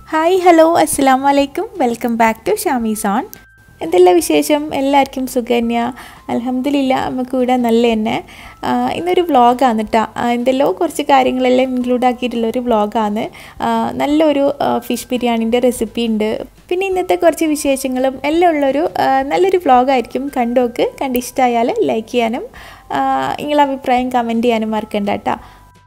Hi hello അസ്സാം വലൈക്കും welcome back to ഷാമീസ് ഓൺ എന്തെല്ലാം വിശേഷം എല്ലാവർക്കും സുഖന്യ അലഹമ്മദില്ല നമുക്ക് ഇവിടെ നല്ല തന്നെ ആ, ഇന്നൊരു വ്ളോഗാണ് കേട്ടോ എന്തെല്ലോ കുറച്ച് കാര്യങ്ങളെല്ലാം ഇൻക്ലൂഡ് ആക്കിയിട്ടുള്ള ഒരു വ്ളോഗാണ് നല്ലൊരു ഫിഷ് ബിരിയാണിൻ്റെ റെസിപ്പി ഉണ്ട് പിന്നെ ഇന്നത്തെ കുറച്ച് വിശേഷങ്ങളും എല്ലാം ഉള്ളൊരു ആ, നല്ലൊരു വ്ളോഗായിരിക്കും കണ്ടോക്ക് കണ്ടിഷ്ടമായാൽ ലൈക്ക് ചെയ്യാനും ആ, നിങ്ങളെ അഭിപ്രായം കമൻറ്റ് ചെയ്യാനും മറക്കണ്ട കേട്ടോ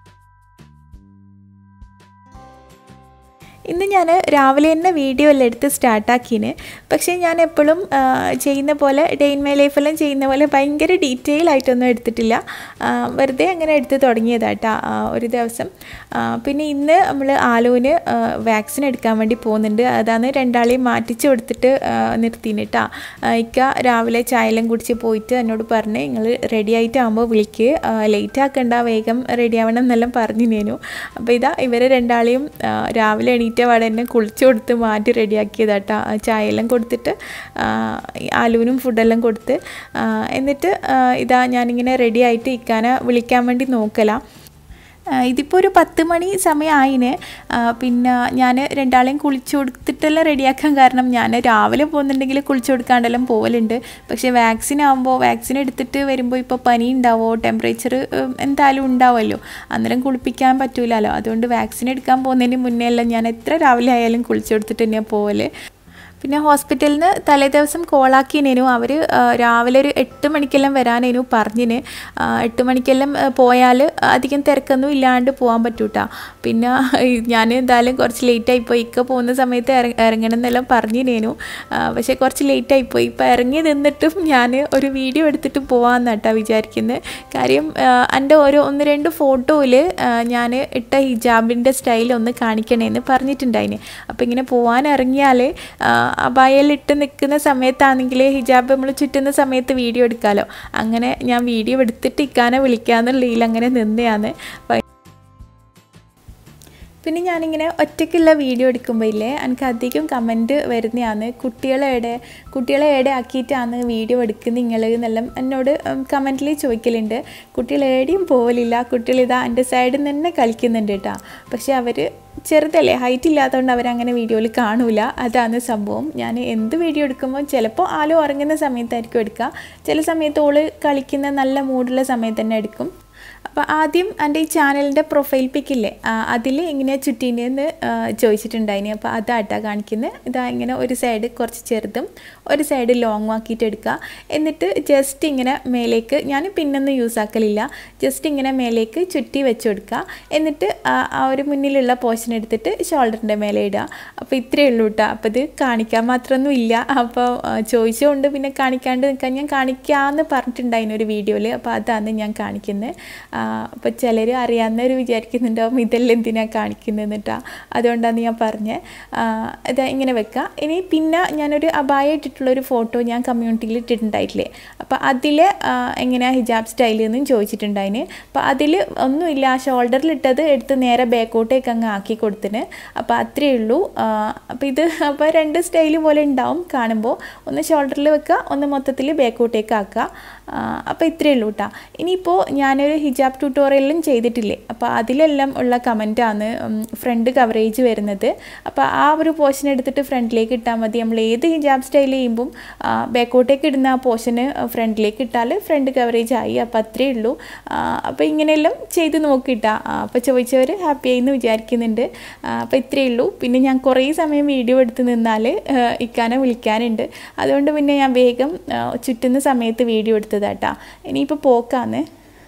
ഇന്ന് ഞാൻ രാവിലെ തന്നെ വീഡിയോ എല്ലാം എടുത്ത് സ്റ്റാർട്ടാക്കീന് പക്ഷേ ഞാൻ എപ്പോഴും ആ, ചെയ്യുന്ന പോലെ ഡേ ഇൻ മൈ ലൈഫെല്ലാം ചെയ്യുന്ന പോലെ ഭയങ്കര ഡീറ്റെയിൽ ആയിട്ടൊന്നും എടുത്തിട്ടില്ല ആ, വെറുതെ അങ്ങനെ എടുത്ത് തുടങ്ങിയതാട്ടാ ആ, ഒരു ദിവസം ആ, പിന്നെ ഇന്ന് നമ്മൾ ആലുവിന് വാക്സിൻ എടുക്കാൻ വേണ്ടി പോകുന്നുണ്ട് അതാണ് രണ്ടാളെയും മാറ്റിച്ച് കൊടുത്തിട്ട് നിർത്തിന് കേട്ടാ ഇക്ക രാവിലെ ചായയെല്ലാം കുടിച്ച് പോയിട്ട് എന്നോട് പറഞ്ഞ് നിങ്ങൾ റെഡി ആയിട്ടാകുമ്പോൾ വിളിക്ക് ലേറ്റ് ആക്കണ്ട വേഗം റെഡി ആവണം എന്നെല്ലാം പറഞ്ഞിനേനു അപ്പോൾ ഇതാ ഇവരെ രണ്ടാളെയും ആ, രാവിലെ എണീറ്റ പാടെ തന്നെ കുളിച്ച് കൊടുത്ത് മാറ്റി റെഡിയാക്കിയതാട്ടാ ചായയെല്ലാം കൊടുത്തിട്ട് ആ, ഈ ആലുവിനും ഫുഡെല്ലാം കൊടുത്ത് ആ, എന്നിട്ട് ആ, ഇതാ ഞാനിങ്ങനെ റെഡി ആയിട്ട് ഇക്കാനെ വിളിക്കാൻ വേണ്ടി നോക്കലാ ഇതിപ്പോൾ ഒരു പത്ത് മണി സമയമായിന് പിന്നെ ഞാൻ രണ്ടാളെയും കുളിച്ചു കൊടുത്തിട്ടെല്ലാം റെഡിയാക്കാൻ കാരണം ഞാൻ രാവിലെ പോകുന്നുണ്ടെങ്കിൽ കുളിച്ചു കൊടുക്കാണ്ടെല്ലാം പോകലുണ്ട് പക്ഷേ വാക്സിൻ ആകുമ്പോൾ വാക്സിൻ എടുത്തിട്ട് വരുമ്പോൾ ഇപ്പോൾ പനി ഉണ്ടാവോ ടെമ്പറേച്ചർ എന്തായാലും ഉണ്ടാവുമല്ലോ അന്നേരം കുളിപ്പിക്കാൻ പറ്റൂലല്ലോ അതുകൊണ്ട് വാക്സിൻ എടുക്കാൻ പോകുന്നതിന് മുന്നേ എല്ലാം ഞാൻ എത്ര രാവിലെ ആയാലും കുളിച്ചു കൊടുത്തിട്ട് തന്നെയാണ് പോകല് പിന്നെ ഹോസ്പിറ്റലിൽ നിന്ന് തലേ ദിവസം കോളാക്കിനേനു അവർ രാവിലെ ഒരു എട്ട് മണിക്കെല്ലാം വരാനേനു പറഞ്ഞിന് ആ, എട്ട് മണിക്കെല്ലാം ആ, പോയാൽ അധികം തിരക്കൊന്നും ഇല്ലാണ്ട് പോകാൻ പറ്റൂട്ടാ പിന്നെ ഞാൻ എന്തായാലും കുറച്ച് ലേറ്റ് ആയിപ്പോയി ഇക്ക പോകുന്ന സമയത്ത് ഇറ ഇറങ്ങണം എന്നെല്ലാം പറഞ്ഞിനേനു ആ, പക്ഷേ കുറച്ച് ലേറ്റ് ആയിപ്പോയി ഇപ്പോൾ ഇറങ്ങി നിന്നിട്ടും ഞാൻ ഒരു വീഡിയോ എടുത്തിട്ട് പോകാമെന്നാട്ടാ വിചാരിക്കുന്നത് കാര്യം ആ, എൻ്റെ ഓരോ ഒന്ന് രണ്ട് ഫോട്ടോയിൽ ഞാൻ ഇട്ട ഹിജാബിൻ്റെ സ്റ്റൈൽ ഒന്ന് കാണിക്കണേന്ന് പറഞ്ഞിട്ടുണ്ടായിന് അപ്പോൾ ഇങ്ങനെ പോകാൻ ഇറങ്ങിയാൽ അബായലിട്ട് നിൽക്കുന്ന സമയത്താണെങ്കിൽ ഹിജാബ് നമ്മൾ ചുറ്റുന്ന സമയത്ത് വീഡിയോ എടുക്കാമല്ലോ അങ്ങനെ ഞാൻ വീഡിയോ എടുത്തിട്ട് ഇക്കാനെ വിളിക്കാമെന്നുള്ളതിൽ അങ്ങനെ നിന്നെയാണ് പിന്നെ ഞാനിങ്ങനെ ഒറ്റയ്ക്കുള്ള വീഡിയോ എടുക്കുമ്പോൾ ഇല്ലേ എനിക്ക് അധികം കമൻറ്റ് വരുന്നതാണ് കുട്ടികളെ എവിടെ കുട്ടികളെ എവിടെ ആക്കിയിട്ടാണ് വീഡിയോ എടുക്കുന്നത് നിങ്ങൾ എന്നെല്ലാം എന്നോട് കമൻറ്റിൽ ചോദിക്കലുണ്ട് കുട്ടികൾ എവിടെയും പോകലില്ല കുട്ടികൾ ഇതാ എൻ്റെ സൈഡിൽ നിന്ന് തന്നെ കളിക്കുന്നുണ്ട് കേട്ടോ പക്ഷേ അവർ ചെറുതല്ലേ ഹൈറ്റ് ഇല്ലാത്തതുകൊണ്ട് അവരങ്ങനെ വീഡിയോയിൽ കാണൂല അതാണ് സംഭവം ഞാൻ എന്ത് വീഡിയോ എടുക്കുമ്പോൾ ചിലപ്പോൾ ആലോ ഉറങ്ങുന്ന സമയത്തായിരിക്കും എടുക്കുക ചില സമയത്ത് ഓള് കളിക്കുന്ന നല്ല മൂഡുള്ള സമയത്ത് തന്നെ എടുക്കും അപ്പോൾ ആദ്യം എൻ്റെ ഈ ചാനലിൻ്റെ പ്രൊഫൈൽ പിക്കില്ലേ അതിൽ എങ്ങനെയാണ് ചുറ്റീനെന്ന് ചോദിച്ചിട്ടുണ്ടായിനി അപ്പോൾ അതാട്ടാ കാണിക്കുന്നത് ഇതാ ഇങ്ങനെ ഒരു സൈഡ് കുറച്ച് ചെറുതും ഒരു സൈഡ് ലോങ് ആക്കിയിട്ട് എടുക്കുക എന്നിട്ട് ജസ്റ്റ് ഇങ്ങനെ മേലേക്ക് ഞാൻ പിന്നൊന്നും യൂസ് ആക്കലില്ല ജസ്റ്റ് ഇങ്ങനെ മേലേക്ക് ചുറ്റി വെച്ച് കൊടുക്കുക എന്നിട്ട് ആ ആ ഒരു മുന്നിലുള്ള പോർഷൻ എടുത്തിട്ട് ഷോൾഡറിൻ്റെ മേലെ ഇടുക അപ്പോൾ ഇത്രയേ ഉള്ളൂ കേട്ടോ അപ്പോൾ ഇത് കാണിക്കാൻ മാത്രമൊന്നും ഇല്ല അപ്പോൾ ആ, ചോദിച്ചുകൊണ്ട് പിന്നെ കാണിക്കാണ്ട് നിൽക്കാൻ ഞാൻ കാണിക്കാമെന്ന് പറഞ്ഞിട്ടുണ്ടായിരുന്നു ഒരു വീഡിയോയിൽ അപ്പോൾ അതാണ് ഞാൻ കാണിക്കുന്നത് അപ്പോൾ ചിലർ അറിയാവുന്നവർ വിചാരിക്കുന്നുണ്ടാവും ഇതെല്ലാം എന്തിനാണ് കാണിക്കുന്നത് കേട്ടോ അതുകൊണ്ടാണ് ഞാൻ പറഞ്ഞത് ഇതാ ഇങ്ങനെ വെക്കുക ഇനി പിന്നെ ഞാനൊരു അബായ ഇട്ടിട്ടുള്ളൊരു ഫോട്ടോ ഞാൻ കമ്മ്യൂണിറ്റിയിൽ ഇട്ടിട്ടുണ്ടായിട്ടില്ലേ അപ്പോൾ അതിൽ എങ്ങനെയാണ് ഹിജാബ് സ്റ്റൈൽ എന്നും ചോദിച്ചിട്ടുണ്ടായിന് അപ്പോൾ അതിൽ ഒന്നുമില്ല ആ ഷോൾഡറിലിട്ടത് എടുത്ത് നേരെ ബാക്കോട്ടേക്ക് അങ്ങ് ആക്കി കൊടുത്തിന് അപ്പോൾ അത്രയേ ഉള്ളൂ അപ്പോൾ ഇത് അപ്പോൾ രണ്ട് സ്റ്റൈൽ പോലെ ഉണ്ടാവും കാണുമ്പോൾ ഒന്ന് ഷോൾഡറിൽ വെക്കുക ഒന്ന് മൊത്തത്തിൽ ബാക്കോട്ടേക്ക് ആക്കുക അപ്പോൾ ഇത്രയേ ഉള്ളൂ കേട്ടോ ഇനിയിപ്പോൾ ഞാനൊരു ഹിജാബ് ട്യൂട്ടോറിയലും ചെയ്തിട്ടില്ലേ അപ്പോൾ അതിലെല്ലാം ഉള്ള കമൻറ്റാണ് ഫ്രണ്ട് കവറേജ് വരുന്നത് അപ്പോൾ ആ ഒരു പോർഷൻ എടുത്തിട്ട് ഫ്രണ്ടിലേക്ക് ഇട്ടാൽ മതി നമ്മൾ ഏത് ഹിജാബ് സ്റ്റൈൽ ചെയ്യുമ്പം ബാക്കോട്ടേക്ക് ഇടുന്ന ആ പോർഷന് ഫ്രണ്ടിലേക്ക് ഇട്ടാൽ ഫ്രണ്ട് കവറേജ് ആയി അപ്പോൾ അത്രയേ ഉള്ളൂ അപ്പോൾ ഇങ്ങനെയെല്ലാം ചെയ്ത് നോക്കിയിട്ടാ അപ്പോൾ ചോദിച്ചവർ ഹാപ്പി ആയി എന്ന് വിചാരിക്കുന്നുണ്ട് അപ്പോൾ ഇത്രയേ ഉള്ളൂ പിന്നെ ഞാൻ കുറേ സമയം വീഡിയോ എടുത്ത് നിന്നാൽ ഇക്കാനെ വിളിക്കാനുണ്ട് അതുകൊണ്ട് പിന്നെ ഞാൻ വേഗം ആ, ചുറ്റുന്ന സമയത്ത് വീഡിയോ എടുത്തതാട്ടാ ഇനിയിപ്പോൾ പോക്കാന്ന്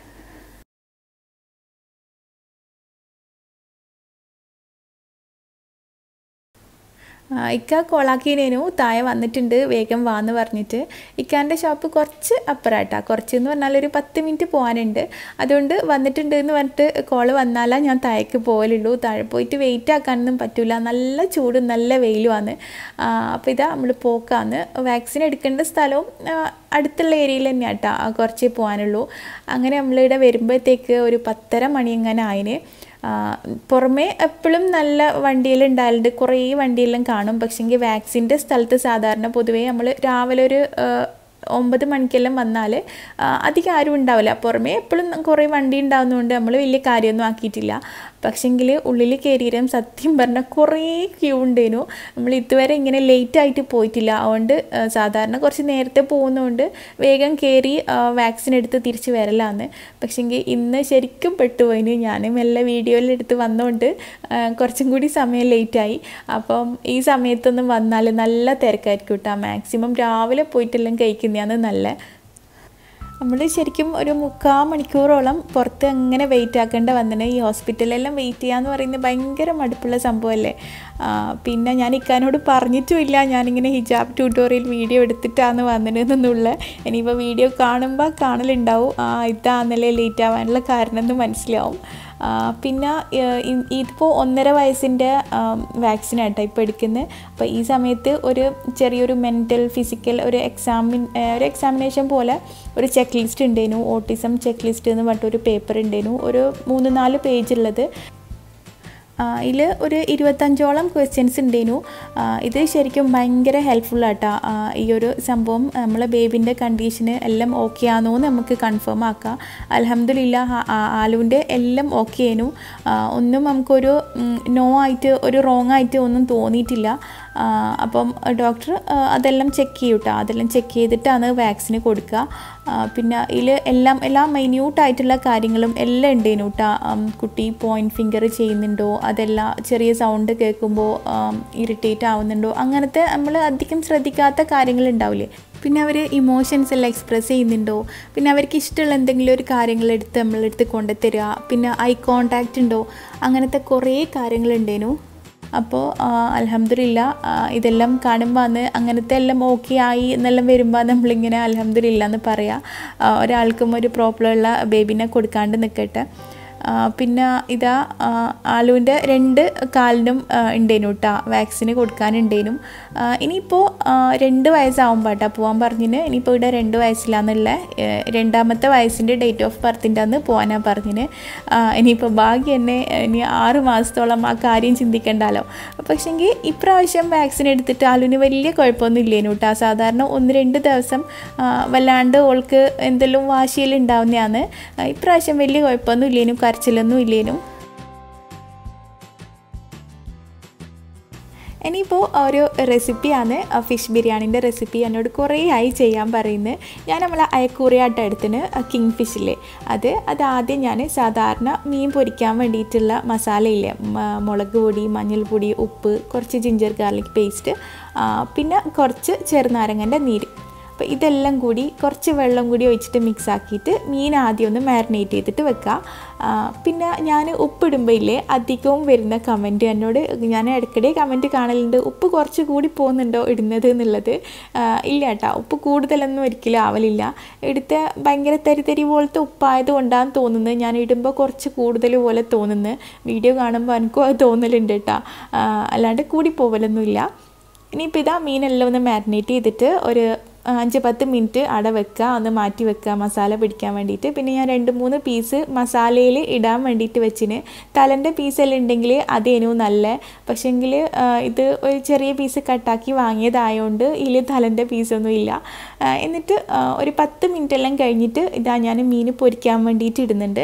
ആ, ഇക്ക കോളാക്കിനേനു താഴെ വന്നിട്ടുണ്ട് വേഗം വാന്ന് പറഞ്ഞിട്ട് ഇക്കാൻ്റെ ഷോപ്പ് കുറച്ച് അപ്പുറമാട്ടാ കുറച്ച് എന്ന് പറഞ്ഞാൽ ഒരു പത്ത് മിനിറ്റ് പോകാനുണ്ട് അതുകൊണ്ട് വന്നിട്ടുണ്ട് എന്ന് പറഞ്ഞിട്ട് കോള് വന്നാലാ ഞാൻ താഴേക്ക് പോകലുള്ളൂ താഴെ പോയിട്ട് വെയിറ്റ് ആക്കാനൊന്നും പറ്റില്ല നല്ല ചൂടും നല്ല വെയിലുമാണ് അപ്പോൾ ഇതാ നമ്മൾ പോക്കാന്ന് വാക്സിൻ എടുക്കേണ്ട സ്ഥലവും ആ, അടുത്തുള്ള ഏരിയയിൽ തന്നെയാണ് കേട്ടോ കുറച്ചേ പോകാനുള്ളൂ അങ്ങനെ നമ്മളിവിടെ വരുമ്പോഴത്തേക്ക് ഒരു പത്തര മണി എങ്ങനെ ആയിന് ആ, പുറമേ എപ്പോഴും നല്ല വണ്ടിയിലുണ്ടായാലുണ്ട് കുറേ വണ്ടിയെല്ലാം കാണും പക്ഷെങ്കിൽ വാക്സിൻ്റെ സ്ഥലത്ത് സാധാരണ പൊതുവേ നമ്മൾ രാവിലെ ഒരു ആ, ഒമ്പത് മണിക്കെല്ലാം വന്നാൽ അധികം ആരും ഉണ്ടാവില്ല പുറമേ എപ്പോഴും കുറേ വണ്ടി ഉണ്ടാകുന്നതുകൊണ്ട് നമ്മൾ വലിയ കാര്യമൊന്നും ആക്കിയിട്ടില്ല പക്ഷെങ്കിൽ ഉള്ളിൽ കയറിയിരം സത്യം പറഞ്ഞാൽ കുറേ ക്യൂ ഉണ്ടേനു നമ്മൾ ഇതുവരെ ഇങ്ങനെ ലേറ്റ് ആയിട്ട് പോയിട്ടില്ല അതുകൊണ്ട് ആ, സാധാരണ കുറച്ച് നേരത്തെ പോകുന്നതുകൊണ്ട് വേഗം കയറി വാക്സിൻ എടുത്ത് തിരിച്ച് വരലാന്ന് പക്ഷെങ്കിൽ ഇന്ന് ശരിക്കും പെട്ടുപോയിന് ഞാൻ മെല്ലെ വീഡിയോയിലെടുത്ത് വന്നുകൊണ്ട് ആ, കുറച്ചും കൂടി സമയം ലേറ്റായി അപ്പം ഈ സമയത്തൊന്നും വന്നാൽ നല്ല തിരക്കായിരിക്കും കേട്ടോ മാക്സിമം രാവിലെ പോയിട്ടെല്ലാം കഴിക്കുന്നതാണ് നല്ല നമ്മൾ ശരിക്കും ഒരു മുക്കാൽ മണിക്കൂറോളം പുറത്ത് അങ്ങനെ വെയിറ്റ് ആക്കേണ്ട വന്നിന് ഈ ഹോസ്പിറ്റലിലെല്ലാം വെയിറ്റ് ചെയ്യാന്ന് പറയുന്നത് ഭയങ്കര മടുപ്പുള്ള സംഭവമല്ലേ ആ, പിന്നെ ഞാൻ ഇക്കാനോട് പറഞ്ഞിട്ടുമില്ല ഞാനിങ്ങനെ ഹിജാബ് ട്യൂട്ടോറിയൽ വീഡിയോ എടുത്തിട്ടാണ് വന്നിരുന്നുള്ള ഇനിയിപ്പോൾ വീഡിയോ കാണുമ്പോൾ കാണലുണ്ടാവും ആ ഇതാന്നല്ലേ ലേറ്റ് ആവാനുള്ള കാരണം എന്ന് മനസ്സിലാവും ആ, പിന്നെ ഏഹ്, ഇ- ഇതിപ്പോൾ ഒന്നര വയസ്സിൻ്റെ വാക്സിനായിട്ടാണ് ഇപ്പോൾ എടുക്കുന്നത് അപ്പോൾ ഈ സമയത്ത് ഒരു ചെറിയൊരു മെൻറ്റൽ ഫിസിക്കൽ ഒരു എക്സാമിൻ ഏഹ്, ഒരു എക്സാമിനേഷൻ പോലെ ഒരു ചെക്ക് ലിസ്റ്റ് ഉണ്ടായിരുന്നു ഓട്ടിസം ചെക്ക് ലിസ്റ്റ് എന്ന് പറഞ്ഞിട്ട് ഒരു പേപ്പർ ഉണ്ടായിരുന്നു ഒരു മൂന്ന് നാല് പേജ് ഉള്ളത് ഇതിൽ ഒരു ഇരുപത്തഞ്ചോളം ക്വസ്റ്റ്യൻസ് ഉണ്ടായിരുന്നു ആ, ഇത് ശരിക്കും ഭയങ്കര ഹെൽപ്ഫുൾ ആട്ടാ ആ, ഈ ഒരു സംഭവം നമ്മളെ ബേബിൻ്റെ കണ്ടീഷന് എല്ലാം ഓക്കെ ആണോ എന്ന് നമുക്ക് കൺഫേം ആക്കാം അലഹമില്ല ആലുവിൻ്റെ എല്ലാം ഓക്കെ ആയിരുന്നു ആ, ഒന്നും നമുക്കൊരു നോ ആയിട്ട് ഒരു റോങ് ആയിട്ട് ഒന്നും തോന്നിയിട്ടില്ല ആ, അപ്പം ഡോക്ടർ അതെല്ലാം ചെക്ക് ചെയ്യും കേട്ടോ അതെല്ലാം ചെക്ക് ചെയ്തിട്ടാണ് വാക്സിന് കൊടുക്കുക ആ, പിന്നെ ഇതിൽ എല്ലാം എല്ലാം മൈന്യൂട്ടായിട്ടുള്ള കാര്യങ്ങളും എല്ലാം ഉണ്ടേനു കേട്ടോ കുട്ടി പോയിൻറ്റ് ഫിംഗർ ചെയ്യുന്നുണ്ടോ അതെല്ലാം ചെറിയ സൗണ്ട് കേൾക്കുമ്പോൾ ഇറിറ്റേറ്റ് ആവുന്നുണ്ടോ അങ്ങനത്തെ നമ്മൾ അധികം ശ്രദ്ധിക്കാത്ത കാര്യങ്ങൾ ഉണ്ടാവില്ലേ പിന്നെ അവർ ഇമോഷൻസ് എല്ലാം എക്സ്പ്രസ് ചെയ്യുന്നുണ്ടോ പിന്നെ അവർക്ക് ഇഷ്ടമുള്ള എന്തെങ്കിലും ഒരു കാര്യങ്ങൾ എടുത്ത് നമ്മളെടുത്ത് കൊണ്ടുതരിക പിന്നെ ഐ കോണ്ടാക്റ്റ് ഉണ്ടോ അങ്ങനത്തെ കുറേ കാര്യങ്ങളുണ്ടേനു അപ്പോൾ അലഹമില്ല ഇതെല്ലാം കാണുമ്പോൾ അന്ന് അങ്ങനത്തെ എല്ലാം ഓക്കെ ആയി എന്നെല്ലാം വരുമ്പോൾ നമ്മളിങ്ങനെ അലഹമില്ല എന്ന് പറയാം ആ, ഒരാൾക്കും ഒരു പ്രോബ്ലമുള്ള ബേബിനെ കൊടുക്കാണ്ട് നിൽക്കട്ടെ ആ, പിന്നെ ഇതാ ആ, ആലുവിൻ്റെ രണ്ട് കാലിനും ആ, ഉണ്ടേനു കേട്ടോ വാക്സിന് കൊടുക്കാനുണ്ടേനും ആ, ഇനിയിപ്പോൾ ആ, രണ്ട് വയസ്സാവുമ്പോൾ കേട്ടോ പോകാൻ പറഞ്ഞിന് ഇനിയിപ്പോൾ ഇവിടെ രണ്ട് വയസ്സിലാന്നുള്ള രണ്ടാമത്തെ വയസ്സിൻ്റെ ഡേറ്റ് ഓഫ് ബർത്തിൻ്റെ അന്ന് പോകാനാണ് പറഞ്ഞിന് ആ, ഇനിയിപ്പോൾ ഭാഗ്യം എന്നെ ഇനി ആറ് മാസത്തോളം ആ കാര്യം ചിന്തിക്കണ്ടല്ലോ പക്ഷെങ്കിൽ ഇപ്രാവശ്യം വാക്സിൻ എടുത്തിട്ട് ആലുവിന് വലിയ കുഴപ്പമൊന്നും ഇല്ലേനു കേട്ടോ സാധാരണ ഒന്ന് രണ്ട് ദിവസം ആ, വല്ലാണ്ട് ഓൾക്ക് എന്തെല്ലാം വാശിയിൽ ഉണ്ടാവുന്നതാണ് ഇപ്രാവശ്യം വലിയ കുഴപ്പമൊന്നും ഇല്ലേനും കരച്ചിലൊന്നും ഇല്ലേനും ഇനിയിപ്പോൾ ഒരു റെസിപ്പിയാണ് ഫിഷ് ബിരിയാണിൻ്റെ റെസിപ്പി എന്നോട് കുറേ ആയി ചെയ്യാൻ പറയുന്നത് ഞാൻ നമ്മളെ അയക്കൂറിയാട്ട എടുത്തിന് കിങ് ഫിഷില്ലേ അത് അത് ആദ്യം ഞാൻ സാധാരണ മീൻ പൊരിക്കാൻ വേണ്ടിയിട്ടുള്ള മസാലയില്ലേ മ- മുളക് പൊടി മഞ്ഞൾപ്പൊടി ഉപ്പ് കുറച്ച് ജിഞ്ചർ ഗാർലിക് പേസ്റ്റ് പിന്നെ കുറച്ച് ചെറുനാരങ്ങൻ്റെ നീര് അപ്പോൾ ഇതെല്ലാം കൂടി കുറച്ച് വെള്ളം കൂടി ഒഴിച്ചിട്ട് മിക്സ് ആക്കിയിട്ട് മീൻ ആദ്യം ഒന്ന് മാരിനേറ്റ് ചെയ്തിട്ട് വെക്കുക ആ, പിന്നെ ഞാൻ ഉപ്പിടുമ്പോൾ ഇല്ലേ അധികവും വരുന്ന കമൻറ്റ് എന്നോട് ഞാൻ ഇടയ്ക്കിടെ കമൻറ്റ് കാണലുണ്ട് ഉപ്പ് കുറച്ച് കൂടി പോകുന്നുണ്ടോ ഇടുന്നത് എന്നുള്ളത് ആ, ഇല്ല കേട്ടോ ഉപ്പ് കൂടുതലൊന്നും ഒരിക്കലും ആവലില്ല എടുത്ത ഭയങ്കര തരി തരി പോലത്തെ ഉപ്പായത് കൊണ്ടാണ് തോന്നുന്നത് ഞാൻ ഇടുമ്പോൾ കുറച്ച് കൂടുതൽ പോലെ തോന്നുന്നത് വീഡിയോ കാണുമ്പോൾ എനിക്കും അത് തോന്നലുണ്ട് കേട്ടോ ആ, അല്ലാണ്ട് കൂടി പോവലൊന്നുമില്ല ഇനിയിപ്പോൾ ഇതാ മീനെല്ലാം ഒന്ന് മാരിനേറ്റ് ചെയ്തിട്ട് ഒരു ആ, അഞ്ച് പത്ത് മിനിറ്റ് അട വെക്കുക ഒന്ന് മാറ്റി വെക്കുക മസാല പിടിക്കാൻ വേണ്ടിയിട്ട് പിന്നെ ഞാൻ രണ്ട് മൂന്ന് പീസ് മസാലയിൽ ഇടാൻ വേണ്ടിയിട്ട് വെച്ചിന് തലൻ്റെ പീസെല്ലാം ഉണ്ടെങ്കിൽ അതേനു നല്ല പക്ഷേങ്കിൽ ഇത് ഒരു ചെറിയ പീസ് കട്ടാക്കി വാങ്ങിയതായതുകൊണ്ട് ഇതിൽ തലൻ്റെ പീസൊന്നും ഇല്ല ആ, എന്നിട്ട് ആ, ഒരു പത്ത് മിനിറ്റ് എല്ലാം കഴിഞ്ഞിട്ട് ഇതാ ഞാൻ മീൻ പൊരിക്കാൻ വേണ്ടിയിട്ട് ഇടുന്നുണ്ട്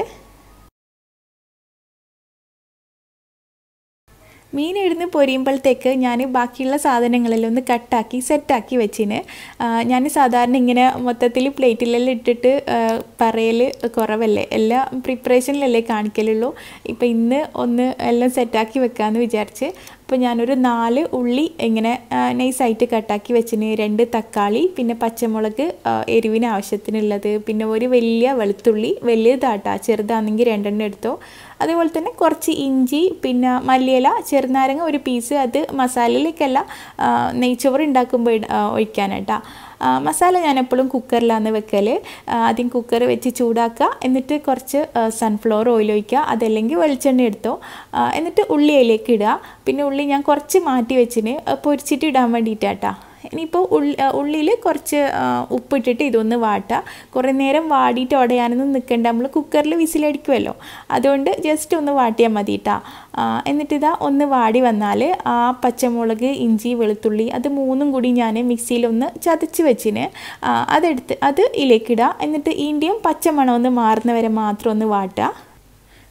മീൻ ഇടുന്ന് പൊരിയുമ്പോഴത്തേക്ക് ഞാൻ ബാക്കിയുള്ള സാധനങ്ങളെല്ലാം ഒന്ന് കട്ടാക്കി സെറ്റാക്കി വെച്ചിന് ഞാൻ സാധാരണ ഇങ്ങനെ മൊത്തത്തിൽ പ്ലേറ്റിലെല്ലാം ഇട്ടിട്ട് ആ, പറയൽ കുറവല്ലേ എല്ലാം പ്രിപ്പറേഷനിലല്ലേ കാണിക്കലുള്ളൂ ഇപ്പം ഇന്ന് ഒന്ന് എല്ലാം സെറ്റാക്കി വെക്കാമെന്ന് വിചാരിച്ച് അപ്പോൾ ഞാനൊരു നാല് ഉള്ളി ഇങ്ങനെ നൈസായിട്ട് കട്ടാക്കി വെച്ചിന് രണ്ട് തക്കാളി പിന്നെ പച്ചമുളക് ആ, എരിവിന് ആവശ്യത്തിനുള്ളത് പിന്നെ ഒരു വലിയ വെളുത്തുള്ളി വലിയതാട്ടാ ചെറുതാണെങ്കിൽ രണ്ടെണ്ണം എടുത്തോ അതേപോലെ തന്നെ കുറച്ച് ഇഞ്ചി പിന്നെ മല്ലിയില ചെറുനാരങ്ങ ഒരു പീസ് അത് മസാലയിലേക്കല്ല ആ, നെയ്ച്ചോറ് ഉണ്ടാക്കുമ്പോൾ ഇട- ആ, ഒഴിക്കാനായിട്ടാ ആ, മസാല ഞാൻ എപ്പോഴും കുക്കറിലാണ് വെക്കൽ ആ, ആദ്യം കുക്കർ വെച്ച് ചൂടാക്കുക എന്നിട്ട് കുറച്ച് സൺഫ്ലവർ ഓയിൽ ഒഴിക്കുക അതല്ലെങ്കിൽ വെളിച്ചെണ്ണ എടുത്തോ ആ, എന്നിട്ട് ഉള്ളി അതിലേക്ക് ഇടുക പിന്നെ ഉള്ളി ഞാൻ കുറച്ച് മാറ്റി വെച്ചിന് ആ, പൊരിച്ചിട്ട് ഇടാൻ വേണ്ടിയിട്ടാട്ടാ ഇനിയിപ്പോൾ ഉള്ളി ഉള്ളിയിൽ കുറച്ച് ആ, ഉപ്പിട്ടിട്ട് ഇതൊന്ന് വാട്ടുക കുറേ നേരം വാടിയിട്ട് ഉടയാനൊന്നും നിൽക്കണ്ട നമ്മൾ കുക്കറിൽ വിസിലടിക്കുമല്ലോ അതുകൊണ്ട് ജസ്റ്റ് ഒന്ന് വാട്ടിയാൽ മതി കേട്ടോ എന്നിട്ട് ഇതാ ഒന്ന് വാടി വന്നാൽ ആ പച്ചമുളക് ഇഞ്ചി വെളുത്തുള്ളി അത് മൂന്നും കൂടി ഞാൻ മിക്സിയിലൊന്ന് ചതച്ച് വെച്ചിന് ആ, അതെടുത്ത് അത് ഇതിലേക്കിടുക എന്നിട്ട് ഈൻ്റെയും പച്ചമണം ഒന്ന് മാറുന്നവരെ മാത്രം ഒന്ന് വാട്ടുക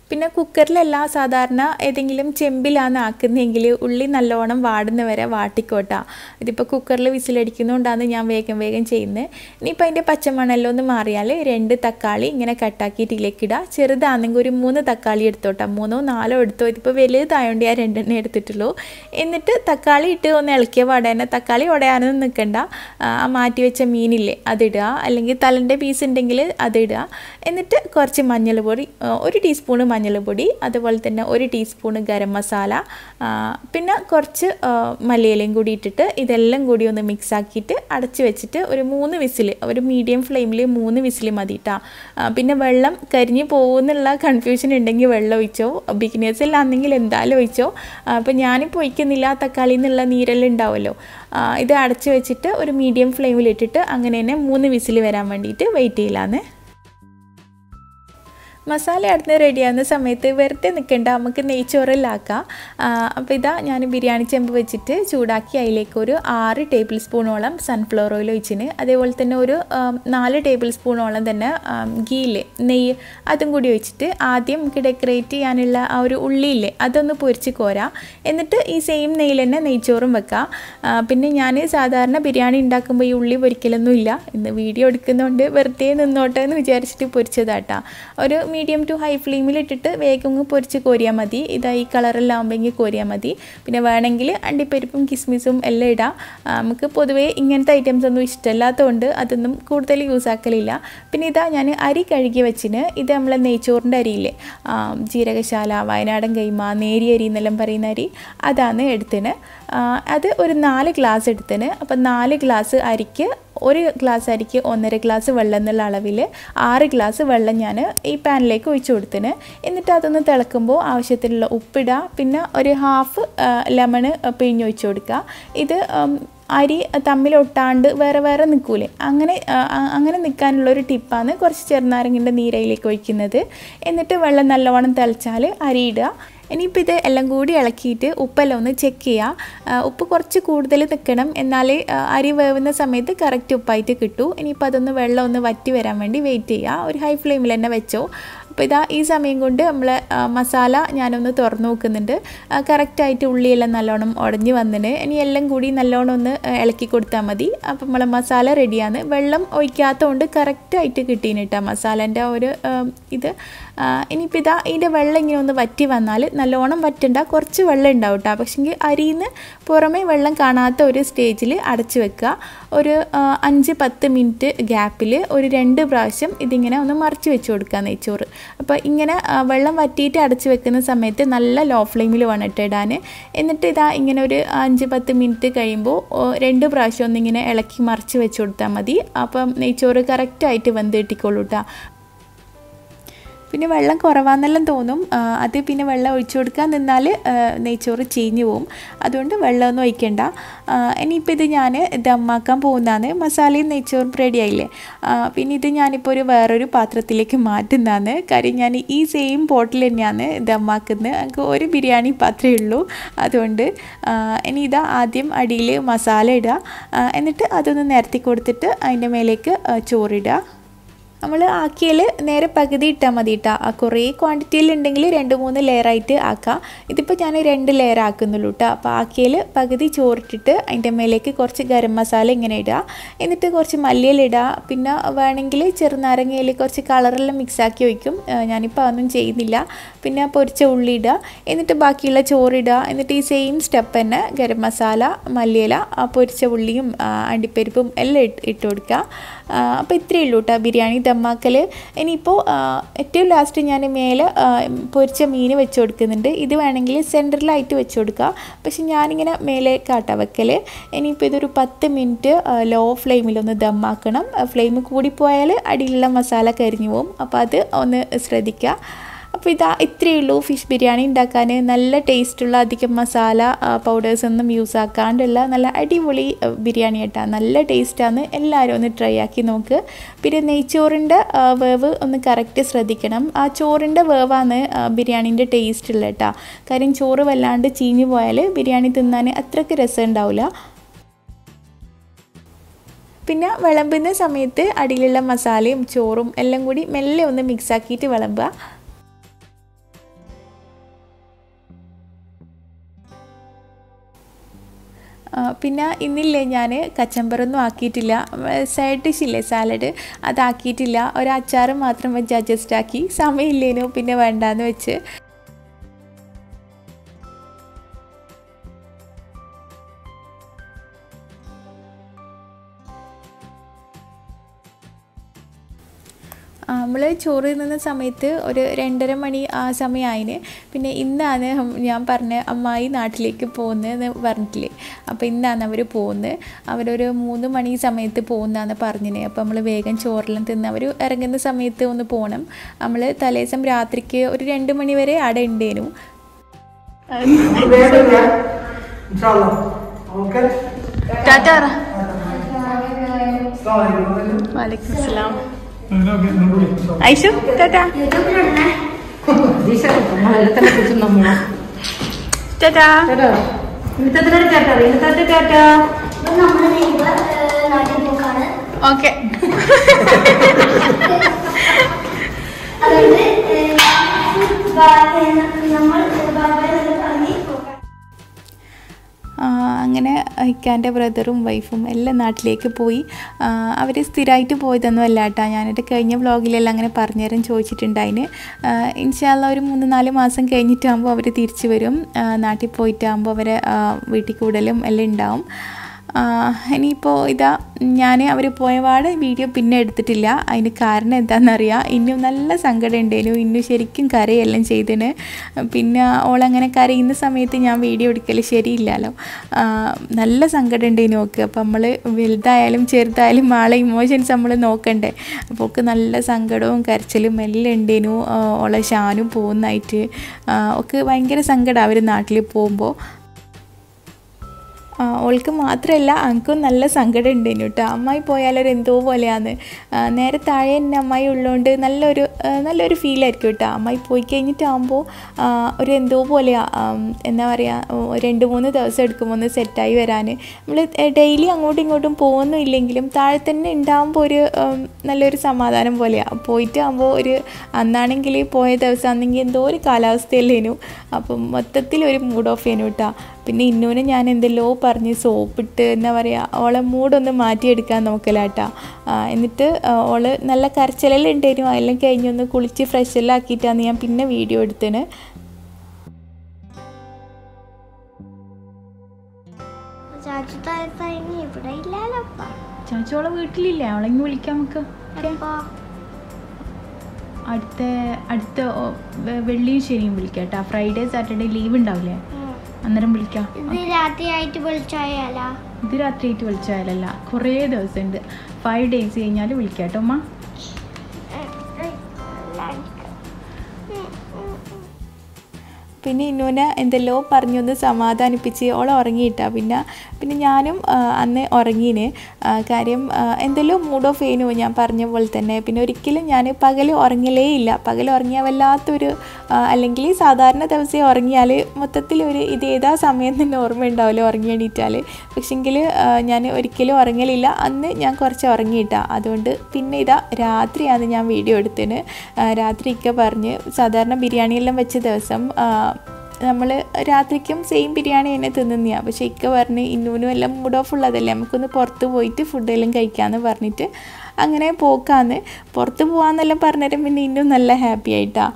പിന്നെ കുക്കറിലല്ല സാധാരണ ഏതെങ്കിലും ചെമ്പിലാണ് ആക്കുന്നതെങ്കിൽ ഉള്ളി നല്ലോണം വാടുന്ന വരെ വാട്ടിക്കോട്ടാ ഇതിപ്പോൾ കുക്കറിൽ വിസിലടിക്കുന്നതുകൊണ്ടാണ് ഞാൻ വേഗം വേഗം ചെയ്യുന്നത് ഇനിയിപ്പോൾ അതിൻ്റെ പച്ചമണെല്ലാം ഒന്ന് മാറിയാൽ രണ്ട് തക്കാളി ഇങ്ങനെ കട്ടാക്കിയിട്ട് ഇതിലേക്ക് ഇടുക ചെറുതാണെങ്കിൽ ഒരു മൂന്ന് തക്കാളി എടുത്തോട്ടാ മൂന്നോ നാലോ എടുത്തോ ഇതിപ്പോൾ വലുതായതുകൊണ്ട് ഞാൻ രണ്ടെണ്ണേ എടുത്തിട്ടുള്ളൂ എന്നിട്ട് തക്കാളി ഇട്ട് ഒന്ന് ഇളക്കിയ പാടേനെ തക്കാളി ഉടയാനൊന്നും നിൽക്കണ്ട ആ മാറ്റി വെച്ച മീനില്ലേ അതിടുക അല്ലെങ്കിൽ തലൻ്റെ പീസ് ഉണ്ടെങ്കിൽ അതിടുക എന്നിട്ട് കുറച്ച് മഞ്ഞൾപ്പൊടി ഒരു ടീസ്പൂണ് മഞ്ഞൾപ്പൊടി അതുപോലെ തന്നെ ഒരു ടീസ്പൂണ് ഗരം മസാല പിന്നെ കുറച്ച് മല്ലിയിലയും കൂടി ഇട്ടിട്ട് ഇതെല്ലാം കൂടി ഒന്ന് മിക്സ് ആക്കിയിട്ട് അടച്ച് വെച്ചിട്ട് ഒരു മൂന്ന് വിസിൽ ഒരു മീഡിയം ഫ്ലെയിമിൽ മൂന്ന് വിസിൽ മതി കേട്ടോ പിന്നെ വെള്ളം കരിഞ്ഞ് പോകുന്നുള്ള കൺഫ്യൂഷൻ ഉണ്ടെങ്കിൽ വെള്ളം ഒഴിച്ചോ ബിഗിനേഴ്സിലാണെങ്കിൽ എന്തായാലും ഒഴിച്ചോ അപ്പോൾ ഞാനിപ്പോൾ ഒഴിക്കുന്നില്ല തക്കാളി എന്നുള്ള നീരെല്ലാം ഉണ്ടാവുമല്ലോ ഇത് അടച്ച് വെച്ചിട്ട് ഒരു മീഡിയം ഫ്ലെയിമിലിട്ടിട്ട് അങ്ങനെ തന്നെ മൂന്ന് വിസിൽ വരാൻ വേണ്ടിയിട്ട് വെയിറ്റ് ചെയ്യലാന്ന് മസാല അടുത്ത് റെഡിയാകുന്ന സമയത്ത് വെറുതെ നിൽക്കേണ്ട നമുക്ക് നെയ്ച്ചോറിലാക്കാം അപ്പോൾ ഇതാ ഞാൻ ബിരിയാണി ചെമ്പ് വെച്ചിട്ട് ചൂടാക്കി അതിലേക്ക് ഒരു ആറ് ടേബിൾ സ്പൂണോളം സൺഫ്ലവർ ഓയിൽ ഒഴിച്ചിന് അതേപോലെ തന്നെ ഒരു നാല് ടേബിൾ സ്പൂണോളം തന്നെ ഗീയില്ലേ നെയ്യ് അതും കൂടി ഒഴിച്ചിട്ട് ആദ്യം നമുക്ക് ഡെക്കറേറ്റ് ചെയ്യാനുള്ള ആ ഒരു ഉള്ളിയില്ലേ അതൊന്ന് പൊരിച്ച് കോരാം എന്നിട്ട് ഈ സെയിം നെയ്യിൽ തന്നെ നെയ്ച്ചോറും വെക്കാം പിന്നെ ഞാൻ സാധാരണ ബിരിയാണി ഉണ്ടാക്കുമ്പോൾ ഈ ഉള്ളി പൊരിക്കലൊന്നും ഇല്ല ഇന്ന് വീഡിയോ എടുക്കുന്നതുകൊണ്ട് വെറുതെ നിന്നോട്ടെ എന്ന് വിചാരിച്ചിട്ട് പൊരിച്ചതാട്ടാ ഒരു മീഡിയം ടു ഹൈ ഫ്ലെയിമിൽ ഇട്ടിട്ട് വേഗം ഒന്ന് പൊരിച്ച് കോരിയാൽ മതി ഇതാ ഈ കളറെല്ലാം ആകുമ്പോൾ കോരിയാൽ മതി പിന്നെ വേണമെങ്കിൽ അണ്ടിപ്പരിപ്പും കിസ്മിസും എല്ലാം ഇടാം നമുക്ക് പൊതുവേ ഇങ്ങനത്തെ ഐറ്റംസ് ഒന്നും ഇഷ്ടമല്ലാത്തതുകൊണ്ട് അതൊന്നും കൂടുതൽ യൂസ് ആക്കലില്ല പിന്നെ ഇതാ ഞാൻ അരി കഴുകി വെച്ചിന് ഇത് നമ്മളെ നെയ്ച്ചോറിൻ്റെ അരിയില്ലേ ജീരകശാല വയനാടൻ കൈമ നേരിയ അരി എന്നെല്ലാം പറയുന്ന അരി അതാണ് എടുത്തിന് അത് ഒരു നാല് ഗ്ലാസ് എടുത്തിന് അപ്പം നാല് ഗ്ലാസ് അരിക്ക് ഒരു ഗ്ലാസ് അരിക്ക് ഒന്നര ഗ്ലാസ് വെള്ളം എന്നുള്ള അളവിൽ ആറ് ഗ്ലാസ് വെള്ളം ഞാൻ ഈ പാനിലേക്ക് ഒഴിച്ചു കൊടുത്തിന് എന്നിട്ട് അതൊന്ന് തിളക്കുമ്പോൾ ആവശ്യത്തിനുള്ള ഉപ്പിടുക പിന്നെ ഒരു ഹാഫ് ലെമണ് പിഴിഞ്ഞൊഴിച്ച് കൊടുക്കുക ഇത് അരി തമ്മിൽ ഒട്ടാണ്ട് വേറെ വേറെ നിൽക്കൂലേ അങ്ങനെ അങ്ങനെ നിൽക്കാനുള്ളൊരു ടിപ്പാണ് കുറച്ച് ചെറുനാരങ്ങിൻ്റെ നീരയിലേക്ക് ഒഴിക്കുന്നത് എന്നിട്ട് വെള്ളം നല്ലവണ്ണം തിളച്ചാൽ അരി ഇടുക ഇനിയിപ്പോൾ ഇത് എല്ലാം കൂടി ഇളക്കിയിട്ട് ഉപ്പെല്ലാം ഒന്ന് ചെക്ക് ചെയ്യുക ഉപ്പ് കുറച്ച് കൂടുതൽ നിൽക്കണം എന്നാലേ അരി വേവുന്ന സമയത്ത് കറക്റ്റ് ഉപ്പായിട്ട് കിട്ടൂ ഇനിയിപ്പോൾ അതൊന്ന് വെള്ളം ഒന്ന് വറ്റി വരാൻ വേണ്ടി വെയിറ്റ് ചെയ്യുക ഒരു ഹൈ ഫ്ലെയിമിൽ തന്നെ വെച്ചോ അപ്പോൾ ഇതാ ഈ സമയം കൊണ്ട് നമ്മൾ മസാല ഞാനൊന്ന് തുറന്നു നോക്കുന്നുണ്ട് കറക്റ്റായിട്ട് ഉള്ളിയെല്ലാം നല്ലോണം ഉടഞ്ഞ് വന്നിന് ഇനി എല്ലാം കൂടി നല്ലോണം ഒന്ന് ഇളക്കി കൊടുത്താൽ മതി അപ്പം നമ്മളെ മസാല റെഡിയാണ് വെള്ളം ഒഴിക്കാത്തതുകൊണ്ട് കറക്റ്റായിട്ട് കിട്ടീന് കേട്ടോ മസാലേൻ്റെ ഒരു ഇത് ഇനിയിപ്പോൾ ഇതാ ഇതിൻ്റെ വെള്ളം ഇങ്ങനെ ഒന്ന് വറ്റി വന്നാൽ നല്ലോണം വറ്റണ്ട കുറച്ച് വെള്ളം ഉണ്ടാവും കേട്ടോ പക്ഷെങ്കിൽ അരിയിൽ നിന്ന് പുറമേ വെള്ളം കാണാത്ത ഒരു സ്റ്റേജിൽ അടച്ച് വെക്കുക ഒരു അഞ്ച് പത്ത് മിനിറ്റ് ഗ്യാപ്പിൽ ഒരു രണ്ട് പ്രാവശ്യം ഇതിങ്ങനെ ഒന്ന് മറിച്ച് വെച്ച് കൊടുക്കുക നെയ്ച്ചോറ് അപ്പോൾ ഇങ്ങനെ വെള്ളം വറ്റിയിട്ട് അടച്ച് വെക്കുന്ന സമയത്ത് നല്ല ലോ ഫ്ലെയിമിൽ വേണം ഇട്ട് ഇടാൻ എന്നിട്ട് ഇതാ ഇങ്ങനെ ഒരു അഞ്ച് പത്ത് മിനിറ്റ് കഴിയുമ്പോൾ രണ്ട് പ്രാവശ്യം ഒന്നിങ്ങനെ ഇളക്കി മറിച്ച് വെച്ച് കൊടുത്താൽ മതി അപ്പം നെയ്ച്ചോറ് കറക്റ്റായിട്ട് വെന്ത് കിട്ടിക്കോളൂ കേട്ടോ പിന്നെ വെള്ളം കുറവാന്നെല്ലാം തോന്നും അത് പിന്നെ വെള്ളം ഒഴിച്ചു കൊടുക്കാൻ നിന്നാൽ നെയ്ച്ചോറ് ചീഞ്ഞു പോവും അതുകൊണ്ട് വെള്ളമൊന്നും ഒഴിക്കണ്ട ഇനിയിപ്പോൾ ഇത് ഞാൻ ദമ്മാക്കാൻ പോകുന്നതാണ് മസാലയും നെയ്ച്ചോറും റെഡി ആയില്ലേ പിന്നെ ഇത് ഞാനിപ്പോൾ ഒരു വേറൊരു പാത്രത്തിലേക്ക് മാറ്റുന്നതാണ് കാര്യം ഞാൻ ഈ സെയിം പോട്ടിൽ തന്നെയാണ് ദമ്മാക്കുന്നത് എനിക്ക് ഒരു ബിരിയാണി പാത്രമേ ഉള്ളൂ അതുകൊണ്ട് ഇനി ഇതാ ആദ്യം അടിയിൽ മസാല ഇടുക എന്നിട്ട് അതൊന്ന് നിരത്തി കൊടുത്തിട്ട് അതിൻ്റെ മേലേക്ക് ചോറിടുക നമ്മൾ ആക്കിയാൽ നേരെ പകുതി ഇട്ടാൽ മതി കേട്ടോ ആ കുറേ ക്വാണ്ടിറ്റിയിൽ ഉണ്ടെങ്കിൽ രണ്ട് മൂന്ന് ലെയറായിട്ട് ആക്കാം ഇതിപ്പോൾ ഞാൻ രണ്ട് ലെയർ ആക്കുന്നുള്ളൂ കേട്ടോ അപ്പോൾ ആക്കിയാൽ പകുതി ചോറിട്ടിട്ട് അതിൻ്റെ മേലേക്ക് കുറച്ച് ഗരം മസാല ഇങ്ങനെ ഇടുക എന്നിട്ട് കുറച്ച് മല്ലിയില ഇടുക പിന്നെ വേണമെങ്കിൽ ചെറുനാരങ്ങയിൽ കുറച്ച് കളറെല്ലാം മിക്സ് ആക്കി വയ്ക്കും ഞാനിപ്പോൾ അതൊന്നും ചെയ്യുന്നില്ല പിന്നെ പൊരിച്ച ഉള്ളി ഇടുക എന്നിട്ട് ബാക്കിയുള്ള ചോറിടുക എന്നിട്ട് ഈ സെയിം സ്റ്റെപ്പ് തന്നെ ഗരം മസാല മല്ലിയില പൊരിച്ച ഉള്ളിയും അണ്ടിപ്പരിപ്പും എല്ലാം ഇട്ട് കൊടുക്കുക അപ്പോൾ ഇത്രയേ ഉള്ളൂ കേട്ടോ ബിരിയാണി ദമ്മാക്കൽ ഇനിയിപ്പോൾ ഏറ്റവും ലാസ്റ്റ് ഞാൻ മേലെ പൊരിച്ച മീൻ വെച്ച് കൊടുക്കുന്നുണ്ട് ഇത് വേണമെങ്കിൽ സെൻറ്ററിലായിട്ട് വെച്ച് കൊടുക്കുക പക്ഷെ ഞാനിങ്ങനെ മേലെ കാട്ട വെക്കൽ ഇനിയിപ്പോൾ ഇതൊരു പത്ത് മിനിറ്റ് ലോ ഫ്ലെയിമിലൊന്ന് ദമ്മാക്കണം ഫ്ലെയിം കൂടിപ്പോയാൽ അടിയിലുള്ള മസാല കരിഞ്ഞു പോകും അപ്പോൾ അത് ഒന്ന് ശ്രദ്ധിക്കുക അപ്പോൾ ഇതാ ഇത്രയേ ഉള്ളൂ ഫിഷ് ബിരിയാണി ഉണ്ടാക്കാൻ നല്ല ടേസ്റ്റുള്ള അധികം മസാല പൗഡേഴ്സ് ഒന്നും യൂസ് ആക്കാണ്ടുള്ള നല്ല അടിപൊളി ബിരിയാണി കേട്ടോ നല്ല ടേസ്റ്റാണ് എല്ലാവരും ഒന്ന് ട്രൈ ആക്കി നോക്ക് പിന്നെ നെയ്ച്ചോറിൻ്റെ വേവ് ഒന്ന് കറക്റ്റ് ശ്രദ്ധിക്കണം ആ ചോറിൻ്റെ വേവാണ് ബിരിയാണീൻ്റെ ടേസ്റ്റ് ഉള്ളത് കേട്ടോ കാര്യം ചോറ് വല്ലാണ്ട് ചീഞ്ഞു പോയാൽ ബിരിയാണി തിന്നാൻ അത്രയ്ക്ക് രസം ഉണ്ടാവില്ല പിന്നെ വിളമ്പുന്ന സമയത്ത് അടിയിലുള്ള മസാലയും ചോറും എല്ലാം കൂടി മെല്ലെ ഒന്ന് മിക്സ് ആക്കിയിട്ട് വിളമ്പുക ആ, പിന്നെ ഇന്നില്ലേ ഞാൻ കച്ചമ്പറൊന്നും ആക്കിയിട്ടില്ല സൈഡ് ഡിഷില്ലേ സാലഡ് അതാക്കിയിട്ടില്ല ഒരു അച്ചാർ മാത്രം വെച്ച് അഡ്ജസ്റ്റ് ആക്കി സമയമില്ലേനു പിന്നെ വേണ്ടാന്ന് വെച്ച് നമ്മൾ ചോറ് തിന്നുന്ന സമയത്ത് ഒരു രണ്ടര മണി ആ സമയമായിന് പിന്നെ ഇന്നാണ് ഞാൻ പറഞ്ഞ അമ്മായി നാട്ടിലേക്ക് പോകുന്നതെന്ന് പറഞ്ഞിട്ടില്ലേ അപ്പോൾ ഇന്നാണ് അവർ പോകുന്നത് അവരൊരു മൂന്ന് മണി സമയത്ത് പോകുന്നതെന്ന് പറഞ്ഞിന് അപ്പോൾ നമ്മൾ വേഗം ചോറെല്ലാം തിന്ന് അവർ ഇറങ്ങുന്ന സമയത്ത് ഒന്ന് പോകണം നമ്മൾ തലേദിവസം രാത്രിക്ക് ഒരു രണ്ട് മണി വരെ അവിടെ ഉണ്ടേനു इंशाल्लाह ओके ടാറ്റാ अस्सलाम वालेकुम വാലേക്കും അസ്സലാം ओके नंबर ഐഷു ടാറ്റാ Dice que como él está escuchando mucho. ടാറ്റാ Pero, ഇന്നത്തെ ചേട്ടാ ഇന്നത്തെ ചേട്ടാ നമ്മുടെ നെയ്ബർ നാട്ടിൽ പോക്കാണ് ഓക്കെ അതുകൊണ്ട് ഏഹ്, ബാ- ഏഹ്, നമ്മൾ ബാബയെ പറഞ്ഞ് പോക്കാണ് അങ്ങനെ ഇക്കാൻ്റെ ബ്രദറും വൈഫും എല്ലാം നാട്ടിലേക്ക് പോയി അവർ സ്ഥിരമായിട്ട് പോയതൊന്നും അല്ല കേട്ടോ ഞാനെൻ്റെ കഴിഞ്ഞ വ്ളോഗിലെല്ലാം അങ്ങനെ പറഞ്ഞുതരാൻ ചോദിച്ചിട്ടുണ്ടായിന് ഇൻഷാല്ല ഒരു മൂന്ന് നാല് മാസം കഴിഞ്ഞിട്ടാകുമ്പോൾ അവർ തിരിച്ചു വരും ആ, നാട്ടിൽ പോയിട്ടാകുമ്പോൾ അവരെ ആ, വീട്ടിൽ കൂടലും എല്ലാം ഉണ്ടാവും ആ, ഇനിയിപ്പോൾ ഇതാ ഞാൻ അവർ പോയപാട് വീഡിയോ പിന്നെ എടുത്തിട്ടില്ല അതിന് കാരണം എന്താണെന്നറിയാം ഇന്നും നല്ല സങ്കടം ഉണ്ടായിരുന്നു ഇന്നും ശരിക്കും കരയെല്ലാം ചെയ്തിന് പിന്നെ ഓളങ്ങനെ കരയുന്ന സമയത്ത് ഞാൻ വീഡിയോ എടുക്കൽ ശരിയില്ലല്ലോ ആ, നല്ല സങ്കടം ഉണ്ടായിരുന്നു നോക്ക് അപ്പം നമ്മൾ വലുതായാലും ചെറുതായാലും ആളെ ഇമോഷൻസ് നമ്മൾ നോക്കണ്ടേ അപ്പോൾ ഒക്കെ നല്ല സങ്കടവും കരച്ചിലും എല്ലാം ഉണ്ടായിരുന്നു ഓളെ ഷാനും പോകുന്നതായിട്ട് ആ, ഒക്കെ ഭയങ്കര സങ്കടം അവർ നാട്ടിൽ പോകുമ്പോൾ ആ, ഓൾക്ക് മാത്രമല്ല എനിക്കും നല്ല സങ്കടം ഉണ്ടായിരുന്നു കേട്ടോ അമ്മായി പോയാലൊരു എന്തോ പോലെയാണ് ആ, നേരെ താഴെ തന്നെ അമ്മായി ഉള്ളതുകൊണ്ട് നല്ലൊരു ആ, നല്ലൊരു ഫീലായിരിക്കും കേട്ടോ അമ്മായി പോയി കഴിഞ്ഞിട്ടാകുമ്പോൾ ആ, ഒരു എന്തോ പോലെയാണ് എന്താ പറയുക രണ്ട് മൂന്ന് ദിവസം എടുക്കും ഒന്ന് സെറ്റായി വരാൻ നമ്മൾ ഡെയിലി അങ്ങോട്ടും ഇങ്ങോട്ടും പോകുന്നില്ലെങ്കിലും താഴെ തന്നെ ഉണ്ടാകുമ്പോൾ ഒരു ഉം, നല്ലൊരു സമാധാനം പോലെയാണ് പോയിട്ടാകുമ്പോൾ ഒരു അന്നാണെങ്കിൽ പോയ ദിവസം ആണെങ്കിൽ എന്തോ ഒരു കാലാവസ്ഥയല്ലേനു അപ്പം മൊത്തത്തിൽ ഒരു മൂഡ് ഓഫ് ചെയ്യുന്നു കേട്ടോ പിന്നെ ഇന്നൂനെ ഞാൻ എന്തെല്ലോ പറഞ്ഞ് സോപ്പിട്ട് എന്താ പറയുക ഓളെ മൂഡൊന്ന് മാറ്റിയെടുക്കാൻ നോക്കലാട്ടാ എന്നിട്ട് ആ, ഓള് നല്ല കരച്ചിലെല്ലാം ഉണ്ടായിരുന്നു അതെല്ലാം കഴിഞ്ഞൊന്ന് കുളിച്ച് ഫ്രഷെല്ലാം ആക്കിയിട്ടാണ് ഞാൻ പിന്നെ വീഡിയോ എടുത്തത് ചാച്ചു താഴത്തായി ഇവിടെ ഇല്ലാലപ്പ ചാച്ചോളെ വീട്ടിലില്ലേ അവളെ ഇങ്ങ് വിളിക്കാം നമുക്ക് അപ്പൊ അടുത്ത അടുത്ത ഓ, വെ- വെള്ളിയും ശനിയും വിളിക്കാം കേട്ടോ ഫ്രൈഡേ സാറ്റർഡേ ലീവ് ഉണ്ടാവില്ലേ അന്നേരം വിളിക്കാം ഇത് രാത്രിയായിട്ട് വിളിച്ചായാലാ ഇത് രാത്രിയായിട്ട് വിളിച്ചാലല്ല കുറേ ദിവസമുണ്ട് ഫൈവ് ഡേയ്സ് കഴിഞ്ഞാൽ വിളിക്കാം കേട്ടോ അമ്മ പിന്നെ ഇന്നൂനെ എന്തെല്ലോ പറഞ്ഞൊന്ന് സമാധാനിപ്പിച്ച് ഓളെ ഉറങ്ങിയിട്ടാ പിന്നെ പിന്നെ ഞാനും ആ, അന്ന് ഉറങ്ങീന് ആ, കാര്യം ആ, എന്തെല്ലോ മൂഡ് ഓഫ് ചെയ്യുന്നു ഞാൻ പറഞ്ഞ പോലെ തന്നെ പിന്നെ ഒരിക്കലും ഞാൻ പകൽ ഉറങ്ങലേ ഇല്ല പകൽ ഉറങ്ങിയാൽ വല്ലാത്തൊരു ആ, അല്ലെങ്കിൽ സാധാരണ ദിവസം ഉറങ്ങിയാൽ മൊത്തത്തിൽ ഒരു ഇത് ഏതാ സമയം തന്നെ ഓർമ്മ ഉണ്ടാവില്ല ഉറങ്ങി എണീറ്റാൽ പക്ഷെങ്കിൽ ഞാൻ ഒരിക്കലും ഉറങ്ങലില്ല അന്ന് ഞാൻ കുറച്ച് ഉറങ്ങിയിട്ടാ അതുകൊണ്ട് പിന്നെ ഇതാ രാത്രിയാണ് ഞാൻ വീഡിയോ എടുത്തതിന് രാത്രി ഇക്ക പറഞ്ഞ് സാധാരണ ബിരിയാണിയെല്ലാം വെച്ച ദിവസം നമ്മൾ രാത്രിക്കും സെയിം ബിരിയാണി തന്നെ തിന്നുന്നതാണ് പക്ഷേ ഇക്ക പറഞ്ഞ് ഇന്നൂനും എല്ലാം മൂഡ് ഓഫ് ഉള്ളതല്ലേ നമുക്കൊന്ന് പുറത്ത് പോയിട്ട് ഫുഡെല്ലാം കഴിക്കാമെന്ന് പറഞ്ഞിട്ട് അങ്ങനെ പോക്കാന്ന് പുറത്ത് പോകാമെന്നെല്ലാം പറഞ്ഞേരം പിന്നെ ഇന്നും നല്ല ഹാപ്പി ആയിട്ടാ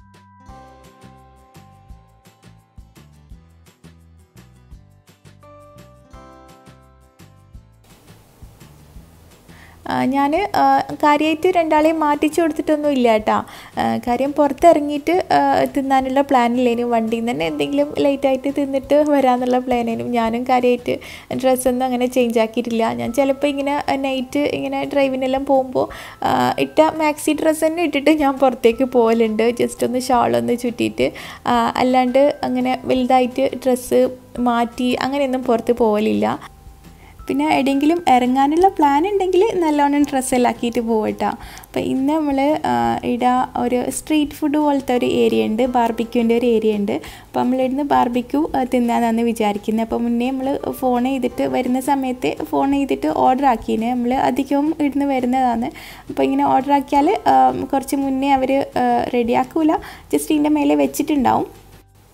ഞാൻ കാര്യമായിട്ട് രണ്ടാളെയും മാറ്റിച്ചു കൊടുത്തിട്ടൊന്നും ഇല്ല കേട്ടോ കാര്യം പുറത്തിറങ്ങിയിട്ട് ആ, തിന്നാനുള്ള പ്ലാനില്ലേനും വണ്ടിയിൽ നിന്ന് തന്നെ എന്തെങ്കിലും ലേറ്റായിട്ട് തിന്നിട്ട് വരാമെന്നുള്ള പ്ലാനേനും ഞാനും കാര്യമായിട്ട് ഡ്രസ്സൊന്നും അങ്ങനെ ചേഞ്ച് ആക്കിയിട്ടില്ല ഞാൻ ചിലപ്പോൾ ഇങ്ങനെ നൈറ്റ് ഇങ്ങനെ ഡ്രൈവിനെല്ലാം പോകുമ്പോൾ ആ, ഇട്ട മാക്സി ഡ്രസ്സ് തന്നെ ഇട്ടിട്ട് ഞാൻ പുറത്തേക്ക് പോകലുണ്ട് ജസ്റ്റ് ഒന്ന് ഷാളൊന്ന് ചുറ്റിയിട്ട് ആ, അല്ലാണ്ട് അങ്ങനെ വലുതായിട്ട് ഡ്രസ്സ് മാറ്റി അങ്ങനെയൊന്നും പുറത്ത് പോകലില്ല പിന്നെ എവിടെയെങ്കിലും ഇറങ്ങാനുള്ള പ്ലാൻ ഉണ്ടെങ്കിൽ നല്ലോണം ഡ്രസ്സെല്ലാം ആക്കിയിട്ട് പോകട്ടോ അപ്പോൾ ഇന്ന് നമ്മൾ ഇവിടെ ഒരു സ്ട്രീറ്റ് ഫുഡ് പോലത്തെ ഒരു ഏരിയ ഉണ്ട് ബാർബിക്യൂൻ്റെ ഒരു ഏരിയ ഉണ്ട് അപ്പോൾ നമ്മളിവിടുന്ന് ബാർബിക്യൂ തിന്നാന്നാണ് വിചാരിക്കുന്നത് അപ്പോൾ മുന്നേ നമ്മൾ ഫോൺ ചെയ്തിട്ട് വരുന്ന സമയത്ത് ഫോൺ ചെയ്തിട്ട് ഓർഡർ ആക്കിന് നമ്മൾ അധികവും ഇവിടുന്ന് വരുന്നതാണ് അപ്പോൾ ഇങ്ങനെ ഓർഡർ ആക്കിയാൽ കുറച്ച് മുന്നേ അവർ റെഡി ആക്കൂല ജസ്റ്റ് ഇതിൻ്റെ മേലെ വെച്ചിട്ടുണ്ടാവും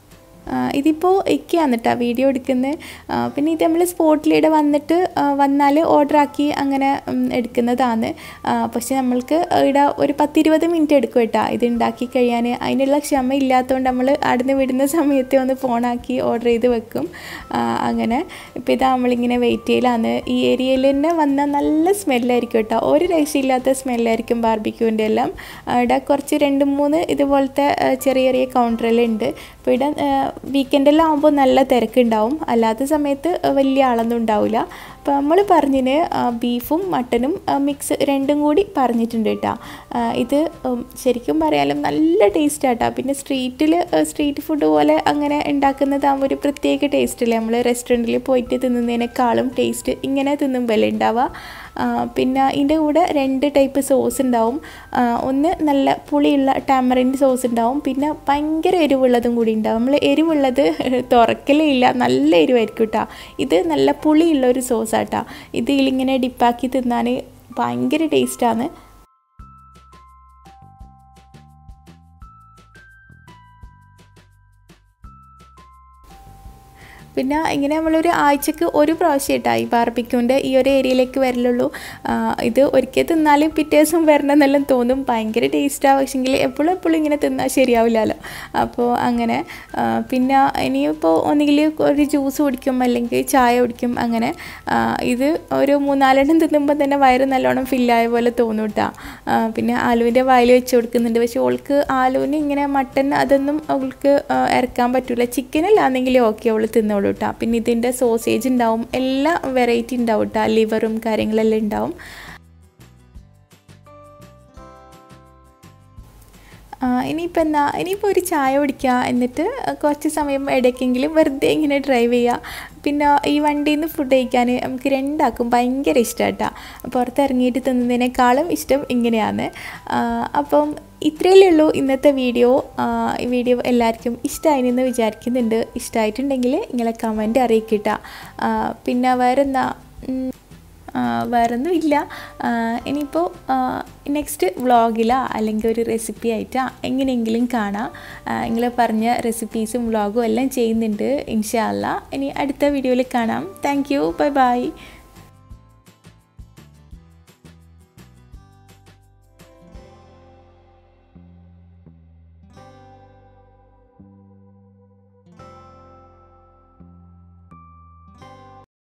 ഇതിപ്പോൾ ഇക്കയാണ് കേട്ടോ വീഡിയോ എടുക്കുന്നത് പിന്നെ ഇത് നമ്മൾ സ്പോട്ടിലിടെ വന്നിട്ട് വന്നാൽ ഓർഡർ ആക്കി അങ്ങനെ ഉം, എടുക്കുന്നതാണ് ആ, പക്ഷെ നമ്മൾക്ക് ഇവിടെ ഒരു പത്തിരുപത് മിനിറ്റ് എടുക്കും കേട്ടോ ഇത് ഉണ്ടാക്കി കഴിയാൻ അതിനുള്ള ക്ഷമ ഇല്ലാത്തതുകൊണ്ട് നമ്മൾ അവിടുന്ന് വിടുന്ന സമയത്ത് ഒന്ന് ഫോണാക്കി ഓർഡർ ചെയ്ത് വെക്കും ആ, അങ്ങനെ ഇപ്പോൾ ഇതാ നമ്മളിങ്ങനെ വെയിറ്റ് ചെയ്യലാണ് ഈ ഏരിയയിൽ തന്നെ വന്നാൽ നല്ല സ്മെല്ലായിരിക്കും കേട്ടോ ഒരു രക്ഷയില്ലാത്ത സ്മെല്ലായിരിക്കും ബാർബിക്യൂവിൻ്റെ എല്ലാം ആ, ഇവിടെ കുറച്ച് രണ്ട് മൂന്ന് ഇതുപോലത്തെ ആ, ചെറിയ ചെറിയ കൗണ്ടറെല്ലാം ഉണ്ട് അപ്പോൾ ഇവിടെ വീക്കെൻഡെല്ലാം ആകുമ്പോൾ നല്ല തിരക്കുണ്ടാവും അല്ലാത്ത സമയത്ത് വലിയ ആളൊന്നും ഉണ്ടാവില്ല അപ്പോൾ നമ്മൾ പറഞ്ഞിന് ആ, ബീഫും മട്ടനും ആ, മിക്സ് രണ്ടും കൂടി പറഞ്ഞിട്ടുണ്ട് കേട്ടോ ആ, ഇത് ഉം, ശരിക്കും പറയാലും നല്ല ടേസ്റ്റ് ആട്ടോ പിന്നെ സ്ട്രീറ്റിൽ സ്ട്രീറ്റ് ഫുഡ് പോലെ അങ്ങനെ ഉണ്ടാക്കുന്നതാകുമ്പോൾ ഒരു പ്രത്യേക ടേസ്റ്റല്ലേ നമ്മൾ റെസ്റ്റോറൻറ്റിൽ പോയിട്ട് തിന്നുന്നതിനേക്കാളും ടേസ്റ്റ് ഇങ്ങനെ തിന്നുമ്പോഴല്ലേ ഉണ്ടാവുക ആ, പിന്നെ ഇതിൻ്റെ കൂടെ രണ്ട് ടൈപ്പ് സോസ് ഉണ്ടാവും ആ, ഒന്ന് നല്ല പുളിയുള്ള ടാമറിൻ്റെ സോസ് ഉണ്ടാവും പിന്നെ ഭയങ്കര എരിവുള്ളതും കൂടി ഉണ്ടാവും നമ്മൾ എരിവുള്ളത് തുറക്കലേ ഇല്ല നല്ല എരിവായിരിക്കും കേട്ടോ ഇത് നല്ല പുളിയുള്ള ഒരു സോസാട്ടോ ഇത് ഇതിലിങ്ങനെ ഡിപ്പാക്കി തിന്നാൻ ഭയങ്കര ടേസ്റ്റാണ് പിന്നെ ഇങ്ങനെ നമ്മളൊരു ആഴ്ചക്ക് ഒരു പ്രാവശ്യം ഇട്ടാ ഈ ബാർബിക്യൂൻ്റെ ഈ ഒരു ഏരിയയിലേക്ക് വരലുള്ളൂ ആ, ഇത് ഒരിക്കൽ തിന്നാൽ പിറ്റേ ദിവസം വരണം എന്നെല്ലാം തോന്നും ഭയങ്കര ടേസ്റ്റാണ് പക്ഷെങ്കിൽ എപ്പോഴും എപ്പോഴും ഇങ്ങനെ തിന്നാൽ ശരിയാവില്ലല്ലോ അപ്പോൾ അങ്ങനെ ആ, പിന്നെ ഇനിയിപ്പോൾ ഒന്നുകിൽ ഒരു ജ്യൂസ് കുടിക്കും അല്ലെങ്കിൽ ചായ കുടിക്കും അങ്ങനെ ആ, ഇത് ഒരു മൂന്നാലെണ്ണം തിന്നുമ്പോൾ തന്നെ വയറ് നല്ലോണം ഫില്ലായ പോലെ തോന്നും കേട്ടോ പിന്നെ ആലുവിൻ്റെ വായിൽ വെച്ച് കൊടുക്കുന്നുണ്ട് പക്ഷെ ഓൾക്ക് ആലുവിന് ഇങ്ങനെ മട്ടൻ അതൊന്നും അവൾക്ക് ആ, ഇറക്കാൻ പറ്റില്ല ചിക്കനല്ലാന്നെങ്കിൽ ഓക്കെ അവൾ തിന്നോളൂ കേട്ടോ പിന്നെ ഇതിൻ്റെ സോസേജ് ഉണ്ടാവും എല്ലാ വെറൈറ്റി ഉണ്ടാവും കേട്ടോ ലിവറും കാര്യങ്ങളെല്ലാം ഉണ്ടാവും ആ, ഇനിയിപ്പോൾ എന്താ ഇനിയിപ്പോൾ ഒരു ചായ കുടിക്കുക എന്നിട്ട് കുറച്ച് സമയം ഇടയ്ക്കെങ്കിലും വെറുതെ ഇങ്ങനെ ഡ്രൈവ് ചെയ്യുക പിന്നെ ഈ വണ്ടിയിൽ നിന്ന് ഫുഡ് കഴിക്കാൻ നമുക്ക് രണ്ടാക്കും ഭയങ്കര ഇഷ്ടമായിട്ടാ പുറത്തിറങ്ങിയിട്ട് തിന്നുന്നതിനേക്കാളും ഇഷ്ടം ഇങ്ങനെയാണ് ആ, അപ്പം ഇത്രയല്ലേ ഉള്ളൂ ഇന്നത്തെ വീഡിയോ ആ, ഈ വീഡിയോ എല്ലാവർക്കും ഇഷ്ടമായിരുന്നെന്ന് വിചാരിക്കുന്നുണ്ട് ഇഷ്ടമായിട്ടുണ്ടെങ്കിൽ നിങ്ങളെ കമൻറ്റ് അറിയിക്കട്ടോ പിന്നെ വേറെന്താ ഉം, ആ, വേറൊന്നും ഇല്ല ആ, ഇനിയിപ്പോൾ നെക്സ്റ്റ് വ്ളോഗിലാ അല്ലെങ്കിൽ ഒരു റെസിപ്പി ആയിട്ടാ എങ്ങനെയെങ്കിലും കാണാം നിങ്ങൾ പറഞ്ഞ റെസിപ്പീസും വ്ളോഗും എല്ലാം ചെയ്യുന്നുണ്ട് ഇൻഷാല്ല ഇനി അടുത്ത വീഡിയോയിൽ കാണാം താങ്ക് യു ബൈ ബൈ